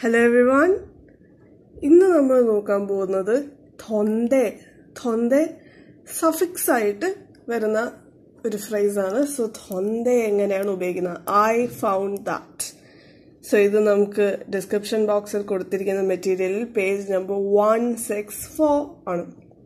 Hello everyone ഇന്ന് നമ്മൾ നോക്കാൻ പോകുന്നത് തൊന്തെ തൊന്തെ സഫിക്സ് ആയിട്ട് വരുന്ന ഒരു ഫ്രേസാണ് സോ തൊന്തെ എങ്ങനെയാണ് ഉപയോഗിക്കുന്നത് ഐ ഫൗണ്ട് ദാറ്റ് സോ ഇത് നമുക്ക് ഡിസ്ക്രിപ്ഷൻ ബോക്സിൽ കൊടുത്തിരിക്കുന്ന മെറ്റീരിയലിൽ page number one six four ആണ്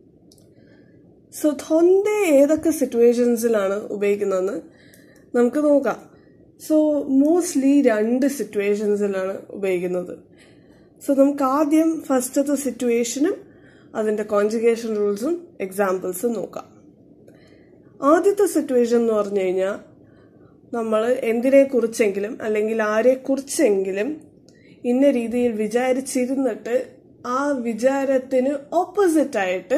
സോ തൊന്തെ ഏതൊക്കെ സിറ്റുവേഷൻസിലാണ് ഉപയോഗിക്കുന്നതെന്ന് നമുക്ക് നോക്കാം സോ മോസ്റ്റ്ലി രണ്ട് സിറ്റുവേഷൻസിലാണ് ഉപയോഗിക്കുന്നത് സോ നമുക്ക് ആദ്യം ഫസ്റ്റത്തെ സിറ്റുവേഷനും അതിൻ്റെ കോൺജുഗേഷൻ റൂൾസും എക്സാമ്പിൾസും നോക്കാം ആദ്യത്തെ സിറ്റുവേഷൻ എന്ന് പറഞ്ഞു കഴിഞ്ഞാൽ നമ്മൾ എന്തിനെ കുറിച്ചെങ്കിലും അല്ലെങ്കിൽ ആരെ കുറിച്ചെങ്കിലും ഇന്ന രീതിയിൽ വിചാരിച്ചിരുന്നിട്ട് ആ വിചാരത്തിന് ഓപ്പോസിറ്റായിട്ട്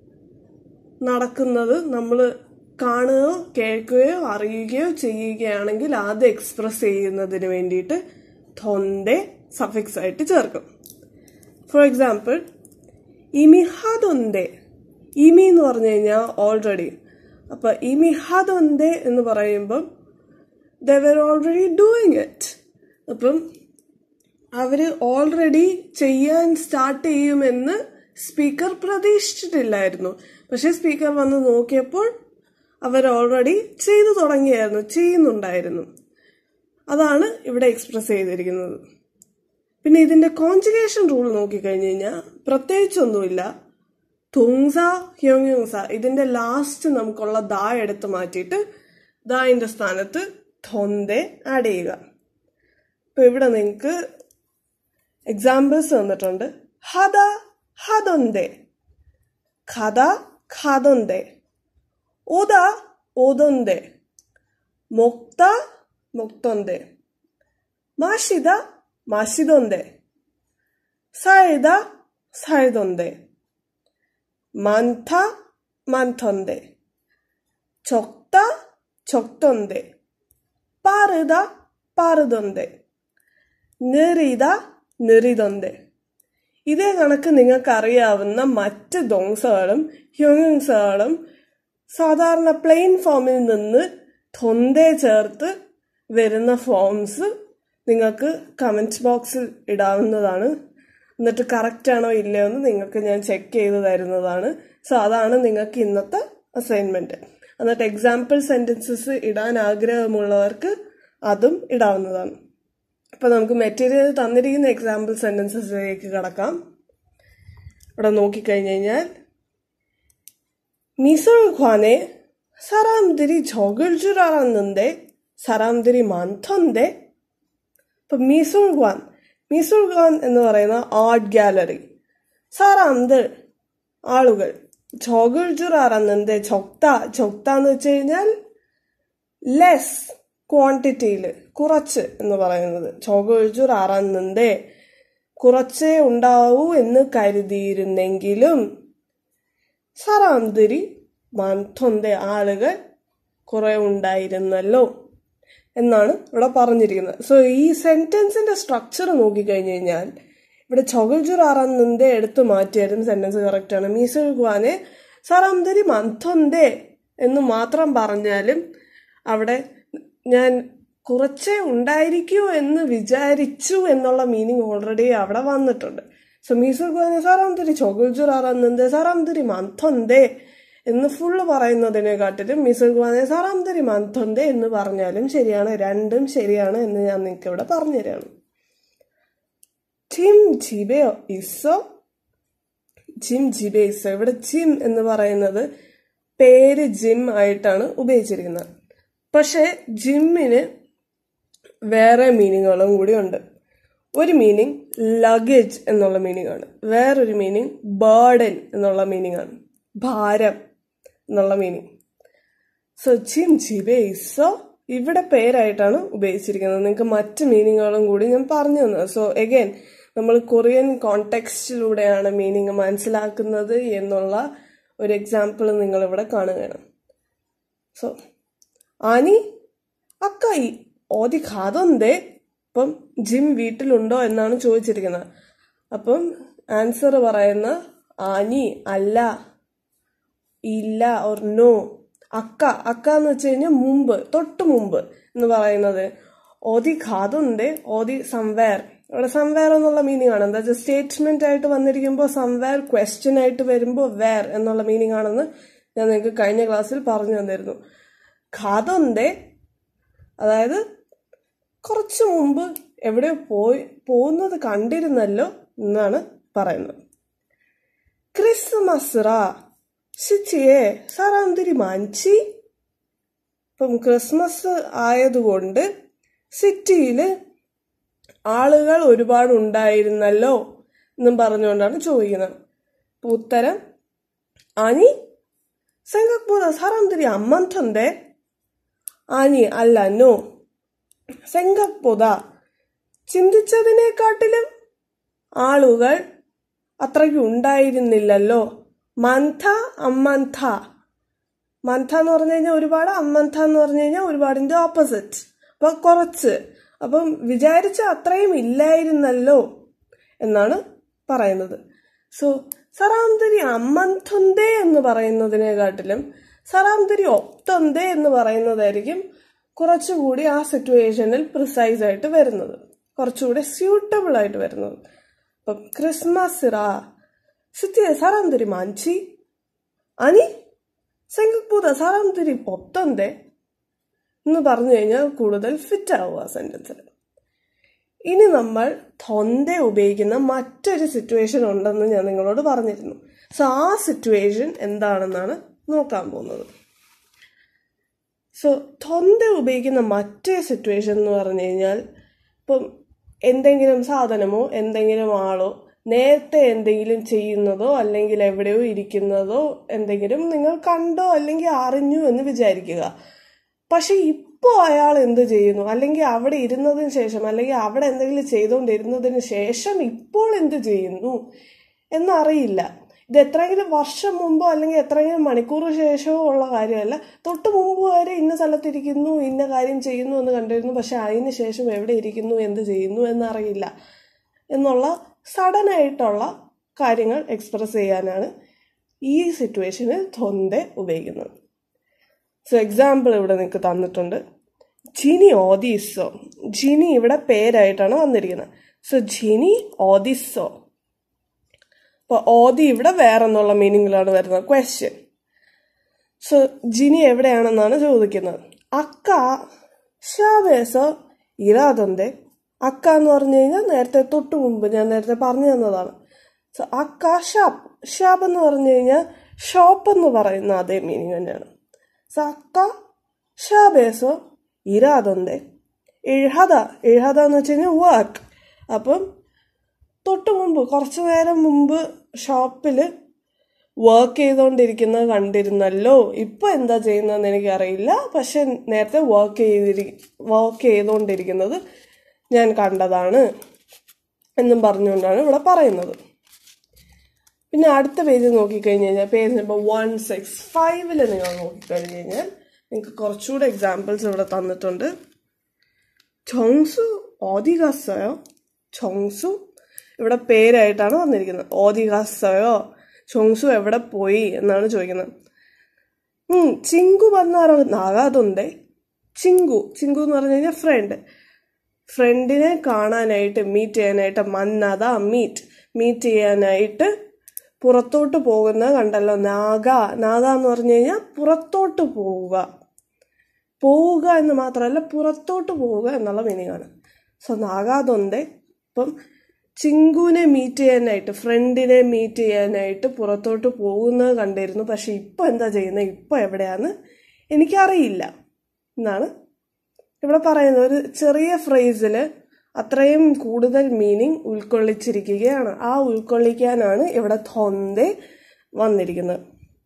നടക്കുന്നത് നമ്മൾ കാണുകയോ കേൾക്കുകയോ അറിയുകയോ ചെയ്യുകയാണെങ്കിൽ അത് എക്സ്പ്രസ് ചെയ്യുന്നതിന് വേണ്ടിയിട്ട് തൊന്തെ സഫിക്സ് ആയിട്ട് ചേർക്കും ഫോർ എക്സാമ്പിൾ ഇമിഹതൊന്തെ ഇമി എന്ന് പറഞ്ഞു കഴിഞ്ഞാൽ ഓൾറെഡി അപ്പൊ ഇമിഹതൊന്തെ എന്ന് പറയുമ്പം they were already doing it അപ്പം അവര് ഓൾറെഡി ചെയ്യാൻ സ്റ്റാർട്ട് ചെയ്യുമെന്ന് സ്പീക്കർ പ്രതീക്ഷിച്ചിട്ടില്ലായിരുന്നു പക്ഷെ സ്പീക്കർ വന്ന് നോക്കിയപ്പോൾ അവർ ഓൾറെഡി ചെയ്തു തുടങ്ങിയായിരുന്നു ചെയ്യുന്നുണ്ടായിരുന്നു അതാണ് ഇവിടെ എക്സ്പ്രസ് ചെയ്തിരിക്കുന്നത് പിന്നെ ഇതിന്റെ കോൺജുഗേഷൻ റൂൾ നോക്കിക്കഴിഞ്ഞു കഴിഞ്ഞാൽ പ്രത്യേകിച്ചൊന്നുമില്ല തുങ്സ ഹ്യോങ്യുങ്സ ഇതിന്റെ ലാസ്റ്റ് നമുക്കുള്ള ദാ എടുത്ത് മാറ്റിയിട്ട് ദാന്റെ സ്ഥാനത്ത് തൊന്തെ ആഡ് ചെയ്യുക ഇപ്പൊ ഇവിടെ നിങ്ങൾക്ക് എക്സാമ്പിൾസ് തന്നിട്ടുണ്ട് ഹദ ഹദൊന്തെ ഖദ ഖാദൊന്തെ ഓദ ഓദൊന്തെ മൊക്ത മൊക്തൊന്തെ മാഷിദ മാഷിദൊന്തെ സായുധ സായുധൊന്തെ മന്ഥ മന്ഥൊന്തെ ചൊക്ത ചൊക്തൊന്തെ പാറുത പാറുതൊന്തെ നിറിത നിറിതൊന്തെ ഇതേ കണക്ക് നിങ്ങൾക്ക് അറിയാവുന്ന മറ്റ് ദോങ്സകളും ഹ്യൂങ്സകളും സാധാരണ പ്ലെയിൻ ഫോമിൽ നിന്ന് തൊന്തെ ചേർത്ത് വരുന്ന ഫോംസ് നിങ്ങൾക്ക് കമന്റ് ബോക്സിൽ ഇടാവുന്നതാണ് എന്നിട്ട് കറക്റ്റ് ആണോ ഇല്ലയോ എന്ന് നിങ്ങൾക്ക് ഞാൻ ചെക്ക് ചെയ്ത് തരുന്നതാണ് സോ അതാണ് നിങ്ങൾക്ക് ഇന്നത്തെ അസൈൻമെന്റ് എന്നിട്ട് എക്സാമ്പിൾ സെന്റൻസസ് ഇടാൻ ആഗ്രഹമുള്ളവർക്ക് അതും ഇടാവുന്നതാണ് അപ്പൊ നമുക്ക് മെറ്റീരിയൽ തന്നിരിക്കുന്ന എക്സാമ്പിൾ സെന്റൻസസിലേക്ക് കടക്കാം ഇവിടെ നോക്കിക്കഴിഞ്ഞു കഴിഞ്ഞാൽ 미술관에 사람들이 적을 줄 알았는데 사람들이 많던데 ഇപ്പൊ മിസുൽഖാൻ മിസുൽഖാൻ എന്ന് പറയുന്ന ആർട്ട് ഗാലറി സാറാംദർ ആളുകൾ ജോഗിൾ ജുർ അറിയുന്നത് ചൊക്ത ചൊക്ത എന്ന് വെച്ച് കഴിഞ്ഞാൽ ലെസ് ക്വാണ്ടിറ്റിയിൽ കുറച്ച് എന്ന് പറയുന്നത് ജോഗിൾ ജുർ അറിയുന്നത് കുറച്ചേ ഉണ്ടാവൂ എന്ന് കരുതിയിരുന്നെങ്കിലും സറാംതിരി മന്തൊന്റെ ആളുകൾ കുറെ ഉണ്ടായിരുന്നല്ലോ എന്നാണ് ഇവിടെ പറഞ്ഞിരിക്കുന്നത് സോ ഈ സെന്റൻസിന്റെ സ്ട്രക്ചർ നോക്കിക്കഴിഞ്ഞു കഴിഞ്ഞാൽ ഇവിടെ ചൊകൽജുർ ആറാന്നന്റെ എടുത്തു മാറ്റിയാലും സെന്റൻസ് കറക്റ്റ് ആണ് മീസുൽഖാനെ സറാംതിരി മന്തൊന്റെ എന്ന് മാത്രം പറഞ്ഞാലും അവിടെ ഞാൻ കുറച്ചേ ഉണ്ടായിരിക്കൂ എന്ന് വിചാരിച്ചു എന്നുള്ള മീനിങ് ഓൾറെഡി അവിടെ വന്നിട്ടുണ്ട് സോ മീസുൽഖാനെ സാറാംതിരി ചൊകൽജുർ ആറാന്നന്റെ സാറാംതിരി മന്തൊന്റെ എന്ന് ഫുള്ള് പറയുന്നതിനെക്കാട്ടിലും മിസുൽഖാനെ സാറാംതിരി മന്തൊന്റെ എന്ന് പറഞ്ഞാലും ശരിയാണ് രണ്ടും ശരിയാണ് എന്ന് ഞാൻ നിങ്ങൾക്ക് ഇവിടെ പറഞ്ഞുതരാണ് ജിം ജിബയോ ഇസോ ജിം ജിബെ ഇസോ ഇവിടെ ജിം എന്ന് പറയുന്നത് പേര് ജിം ആയിട്ടാണ് ഉപയോഗിച്ചിരിക്കുന്നത് പക്ഷെ ജിമ്മിന് വേറെ മീനിങ്ങുകളും കൂടി ഉണ്ട് ഒരു മീനിങ് ലഗേജ് എന്നുള്ള മീനിങ് ആണ് വേറൊരു മീനിങ് ബേർഡൻ എന്നുള്ള മീനിങ് ആണ് ഭാരം എന്നുള്ള മീനിങ് സോ ജിം ജിബെ ഇസോ ഇവിടെ പേരായിട്ടാണ് ഉപയോഗിച്ചിരിക്കുന്നത് നിങ്ങൾക്ക് മറ്റ് മീനിങ്ങുകളും കൂടി ഞാൻ പറഞ്ഞു തന്നത് സോ എഗൈൻ നമ്മൾ കൊറിയൻ കോണ്ടെക്സ്റ്റിലൂടെയാണ് മീനിങ് മനസ്സിലാക്കുന്നത് എന്നുള്ള ഒരു എക്സാമ്പിൾ നിങ്ങൾ ഇവിടെ കാണുകയാണ് സോ ആനി അക്കായി ഓതി ഖാതൊന്തേ അപ്പം ജിം വീട്ടിലുണ്ടോ എന്നാണ് ചോദിച്ചിരിക്കുന്നത് അപ്പം ആൻസർ പറയുന്ന ആനി അല്ല ഇല്ല ഓർ നോ അക്ക അക്ക എന്ന് വെച്ച് കഴിഞ്ഞാൽ മുമ്പ് തൊട്ട് മുമ്പ് എന്ന് പറയുന്നത് ഓതി ഖാതുണ്ട് ഓതി സംവേർ അവിടെ സംവേർ എന്നുള്ള മീനിങ് ആണ് എന്താ വെച്ചാൽ സ്റ്റേറ്റ്മെന്റ് ആയിട്ട് വന്നിരിക്കുമ്പോൾ സംവേർ ക്വസ്റ്റ്യൻ ആയിട്ട് വരുമ്പോൾ വേർ എന്നുള്ള മീനിങ് ആണെന്ന് ഞാൻ നിങ്ങൾക്ക് കഴിഞ്ഞ ക്ലാസ്സിൽ പറഞ്ഞു തന്നിരുന്നു ഖാതൊന്തേ അതായത് കുറച്ചു മുമ്പ് എവിടെയോ പോയി പോകുന്നത് കണ്ടിരുന്നല്ലോ എന്നാണ് പറയുന്നത് ക്രിസ്മസ് റാ ശിച്ചിയെ സാറാന്തിരി മാഞ്ചി ഇപ്പം ക്രിസ്മസ് ആയതുകൊണ്ട് സിറ്റിയിൽ ആളുകൾ ഒരുപാട് ഉണ്ടായിരുന്നല്ലോ എന്നും പറഞ്ഞുകൊണ്ടാണ് ചോദിക്കുന്നത് അപ്പൊ ഉത്തരം 아니 생각보다 사람들이 안 많던데 아니 അല്ല നോ 생각보다 ചിന്തിച്ചതിനെക്കാട്ടിലും ആളുകൾ അത്രയ്ക്ക് ഉണ്ടായിരുന്നില്ലല്ലോ മന്ഥ അമ്മന്ഥ മന്ഥ എന്ന് പറഞ്ഞു കഴിഞ്ഞാൽ ഒരുപാട് അമ്മന്ഥ എന്ന് പറഞ്ഞു കഴിഞ്ഞാൽ ഒരുപാടിന്റെ ഓപ്പോസിറ്റ് അപ്പൊ കുറച്ച് അപ്പം വിചാരിച്ച അത്രയും ഇല്ലായിരുന്നല്ലോ എന്നാണ് പറയുന്നത് സോ സറാംതരി അമ്മന്തൊന്തേ എന്ന് പറയുന്നതിനെക്കാട്ടിലും സറാംതരി ഒപ്തൊന്തേ എന്ന് പറയുന്നതായിരിക്കും കുറച്ചുകൂടി ആ സിറ്റുവേഷനിൽ പ്രിസൈസ് ആയിട്ട് വരുന്നത് കുറച്ചുകൂടി സ്യൂട്ടബിൾ ആയിട്ട് വരുന്നത് അപ്പം ക്രിസ്മസ് റാ സിറ്റിയെ 사람들이 많지? 아니 생각보다 사람들이 없던데 എന്ന് പറഞ്ഞു കഴിഞ്ഞാൽ കൂടുതൽ ഫിറ്റ് ആവുക സെന്റൻസിൽ ഇനി നമ്മൾ തൊന്തെ ഉപയോഗിക്കുന്ന മറ്റൊരു സിറ്റുവേഷൻ ഉണ്ടെന്ന് ഞാൻ നിങ്ങളോട് പറഞ്ഞിരുന്നു സോ ആ സിറ്റുവേഷൻ എന്താണെന്നാണ് നോക്കാൻ പോകുന്നത് സോ തൊന്തെ ഉപയോഗിക്കുന്ന മറ്റേ സിറ്റുവേഷൻ എന്ന് പറഞ്ഞു കഴിഞ്ഞാൽ ഇപ്പം എന്തെങ്കിലും സാധനമോ എന്തെങ്കിലും ആളോ നേരത്തെ എന്തെങ്കിലും ചെയ്യുന്നതോ അല്ലെങ്കിൽ എവിടെയോ ഇരിക്കുന്നതോ എന്തെങ്കിലും നിങ്ങൾ കണ്ടോ അല്ലെങ്കിൽ അറിഞ്ഞു എന്ന് വിചാരിക്കുക പക്ഷെ ഇപ്പോൾ അയാൾ എന്ത് ചെയ്യുന്നു അല്ലെങ്കിൽ അവിടെ ഇരുന്നതിന് ശേഷം അല്ലെങ്കിൽ അവിടെ എന്തെങ്കിലും ചെയ്തുകൊണ്ടിരുന്നതിന് ശേഷം ഇപ്പോൾ എന്ത് ചെയ്യുന്നു എന്നറിയില്ല ഇത് എത്രയെങ്കിലും വർഷം മുമ്പോ അല്ലെങ്കിൽ എത്രയെങ്കിലും മണിക്കൂർ ശേഷമോ ഉള്ള കാര്യമല്ല തൊട്ട് മുമ്പ് വരെ ഇന്ന സ്ഥലത്തിരിക്കുന്നു ഇന്ന കാര്യം ചെയ്യുന്നു എന്ന് കണ്ടിരുന്നു പക്ഷെ അതിന് ശേഷം എവിടെ ഇരിക്കുന്നു എന്ത് ചെയ്യുന്നു എന്നറിയില്ല എന്നുള്ള സഡൻ ആയിട്ടുള്ള കാര്യങ്ങൾ എക്സ്പ്രസ് ചെയ്യാനാണ് ഈ സിറ്റുവേഷനിൽ തൊന്തെ ഉപയോഗിക്കുന്നത് സോ എക്സാമ്പിൾ ഇവിടെ നിങ്ങൾക്ക് തന്നിട്ടുണ്ട് ജിനി ഓദീസോ ജിനി ഇവിടെ പേരായിട്ടാണ് വന്നിരിക്കുന്നത് സോ ജിനി ഓദിസോ അപ്പൊ ഓദി ഇവിടെ വേറെ എന്നുള്ള മീനിങ്ങിലാണ് വരുന്നത് ക്വസ്റ്റ്യൻ സോ ജിനി എവിടെയാണെന്നാണ് ചോദിക്കുന്നത് അക്ക ഷാബേസോ ഇരാതൊന്തേ അക്ക എന്ന് പറഞ്ഞു കഴിഞ്ഞാൽ നേരത്തെ തൊട്ട് മുമ്പ് ഞാൻ നേരത്തെ പറഞ്ഞു തന്നതാണ് സോ അക്ക ഷാപ്പ് ഷാപ്പ് എന്ന് പറഞ്ഞു കഴിഞ്ഞാൽ ഷോപ്പ് എന്ന് പറയുന്ന അതേ മീനിങ് തന്നെയാണ് സോ അക്ക ഷാബേസോ ഇരാതൊന്തേ എഴുഹത എഴുഹത എന്ന് വെച്ച് കഴിഞ്ഞാൽ വർക്ക് അപ്പം തൊട്ട് മുമ്പ് കുറച്ചു നേരം മുമ്പ് ഷോപ്പിൽ വർക്ക് ചെയ്തുകൊണ്ടിരിക്കുന്നത് കണ്ടിരുന്നല്ലോ ഇപ്പൊ എന്താ ചെയ്യുന്നതെന്ന് എനിക്കറിയില്ല പക്ഷെ നേരത്തെ വർക്ക് ചെയ്തിരി വർക്ക് ചെയ്തുകൊണ്ടിരിക്കുന്നത് ഞാൻ കണ്ടതാണ് എന്നും പറഞ്ഞുകൊണ്ടാണ് ഇവിടെ പറയുന്നത് പിന്നെ അടുത്ത പേജ് നോക്കിക്കഴിഞ്ഞ് കഴിഞ്ഞാൽ പേജ് നമ്പർ വൺ സിക്സ് ഫൈവില് നിങ്ങൾ നോക്കിക്കഴിഞ്ഞ് കഴിഞ്ഞാൽ നിങ്ങൾക്ക് കുറച്ചുകൂടെ എക്സാമ്പിൾസ് ഇവിടെ തന്നിട്ടുണ്ട് ചൊങ്സു ഓദികാസയോ ചൊങ്സു ഇവിടെ പേരായിട്ടാണ് വന്നിരിക്കുന്നത് ഓദികാസയോ ചൊങ്സു എവിടെ പോയി എന്നാണ് ചോദിക്കുന്നത് ഉം ചിങ്കു വന്നാറോ നാഗാതുണ്ടേ ചിങ്കു ചിങ്കു എന്ന് പറഞ്ഞു കഴിഞ്ഞാൽ ഫ്രണ്ട് ഫ്രണ്ടിനെ കാണാനായിട്ട് മീറ്റ് ചെയ്യാനായിട്ട് മന്നത മീറ്റ് മീറ്റ് ചെയ്യാനായിട്ട് പുറത്തോട്ട് പോകുന്ന കണ്ടല്ലോ നാഗ നാഗ എന്ന് പറഞ്ഞു കഴിഞ്ഞാൽ പുറത്തോട്ട് പോവുക പോവുക എന്ന് മാത്രമല്ല പുറത്തോട്ട് പോവുക എന്നുള്ള മീനിങ് ആണ് സോ നാഗാതൊന്തേ ഇപ്പം ചിങ്കുവിനെ മീറ്റ് ചെയ്യാനായിട്ട് ഫ്രണ്ടിനെ മീറ്റ് ചെയ്യാനായിട്ട് പുറത്തോട്ട് പോകുന്നത് കണ്ടിരുന്നു പക്ഷെ ഇപ്പൊ എന്താ ചെയ്യുന്നത് ഇപ്പൊ എവിടെയാന്ന് എനിക്കറിയില്ല എന്നാണ് ഇവിടെ പറയുന്നത് ഒരു ചെറിയ ഫ്രേസിൽ അത്രയും കൂടുതൽ മീനിങ് ഉൾക്കൊള്ളിച്ചിരിക്കുകയാണ് ആ ഉൾക്കൊള്ളിക്കാനാണ് ഇവിടെ തൊന്തെ വന്നിരിക്കുന്നത്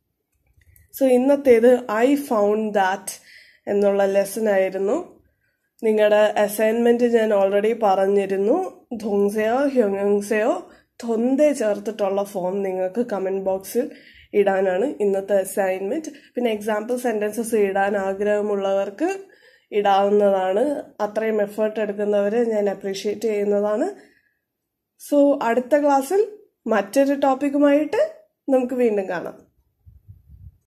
സോ ഇന്നത്തേത് ഐ ഫൗണ്ട് ദാറ്റ് എന്നുള്ള ലെസൺ ആയിരുന്നു നിങ്ങളുടെ അസൈൻമെന്റ് ഞാൻ ഓൾറെഡി പറഞ്ഞിരുന്നു ധോങ്സയോ ഹ്യോങ്സയോ തൊന്തെ ചേർത്തിട്ടുള്ള ഫോം നിങ്ങൾക്ക് കമന്റ് ബോക്സിൽ ഇടാനാണ് ഇന്നത്തെ അസൈൻമെന്റ് പിന്നെ എക്സാമ്പിൾ സെന്റൻസസ് ഇടാൻ ആഗ്രഹമുള്ളവർക്ക് ഇടാവുന്നതാണ് അത്രയും എഫേർട്ട് എടുക്കുന്നവരെ ഞാൻ അപ്രീഷിയേറ്റ് ചെയ്യുന്നതാണ് സോ അടുത്ത ക്ലാസ്സിൽ മറ്റൊരു ടോപ്പിക്കുമായിട്ട് നമുക്ക് വീണ്ടും കാണാം